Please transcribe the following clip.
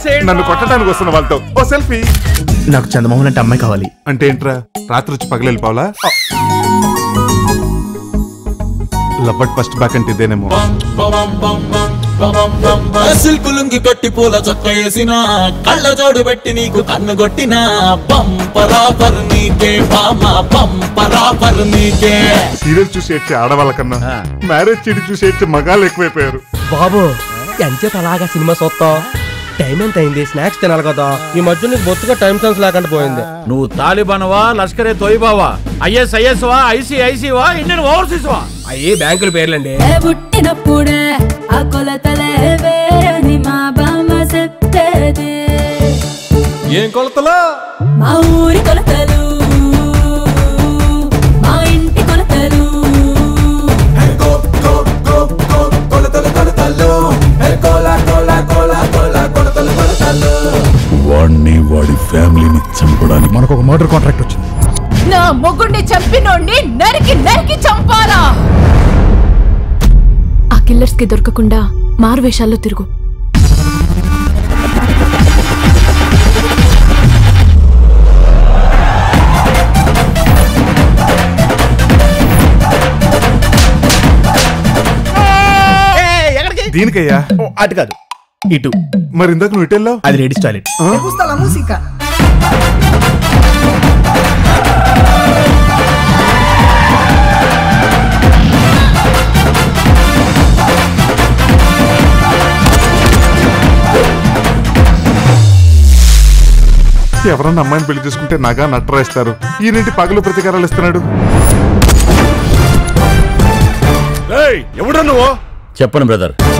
వదిలేసేయండి నన్ను కొట్టడానికి వస్తున్న వాళ్ళతో ఓ సెల్ఫీ నాకు చందమామ అంటే అమ్మాయి కావాలి అంటే ఏంట్రా రాత్రి వచ్చి పగలెళ్ళిపోవాలా లవ్వట్ ఫస్ట్ బ్యాక్ అంటే ఇదేనేమో సిల్కు లుంగి కట్టి పూల చొక్క వేసిన కళ్ళ జోడు పెట్టి నీకు కన్ను కొట్టిన పంపరాపర్ నీకే బామ పంపరాపర్ నీకే సీరియల్ చూసి ఏడ్చే ఆడవాళ్ళ కన్నా మ్యారేజ్ చెడి చూసి ఏడ్చే మగాళ్ళు ఎక్కువైపోయారు బాబు ఎంచేత అలాగా సినిమా చూస్తావు టైం ఎంత అయింది స్నాక్స్ తినాలి కదా ఈ మధ్య నీకు బొత్తుగా టైం సెన్స్ లేకుండా పోయింది నువ్వు తాలిబాన్వా లష్కరే తోయిబావా ఐఎస్ ఐఎస్ వా ఐసీఐసీ వా ఇండియన్ ఓవర్సీస్ వా అయ్యి బ్యాంకుల పేర్లండి ఏ పుట్టినప్పుడే ఆ కొలతలే వేరని మా బామ్మ చెప్పేది ఏం కొలతలో మా ఊరి కొలతలు మా ఇంటి కొలతలు వాడిని వాడి ఫ్యామిలీని చంపడానికి మనకు ఒక మోటార్ కాంట్రాక్ట్ వచ్చింది నా మొగుడిని చంపినోడిని నరికి నరికి చంపాలా ఆ కిల్లర్స్ కి దొరకకుండా మారువేషాల్లో తిరుగు దీనికయ్యా ఓ, అటు కాదు ఇటు మరి ఇందాక నువ్వు ఇటెళ్ళావు అది లేడీస్ టాయిలెట్ ఎవరన్నా అమ్మాయిని పెళ్లి చేసుకుంటే నగా నట్టరేస్తారు ఈయనేంటి పగలు ప్రతీకారాలు ఇస్తున్నాడు ఎవడు నువ్వు చెప్పను బ్రదర్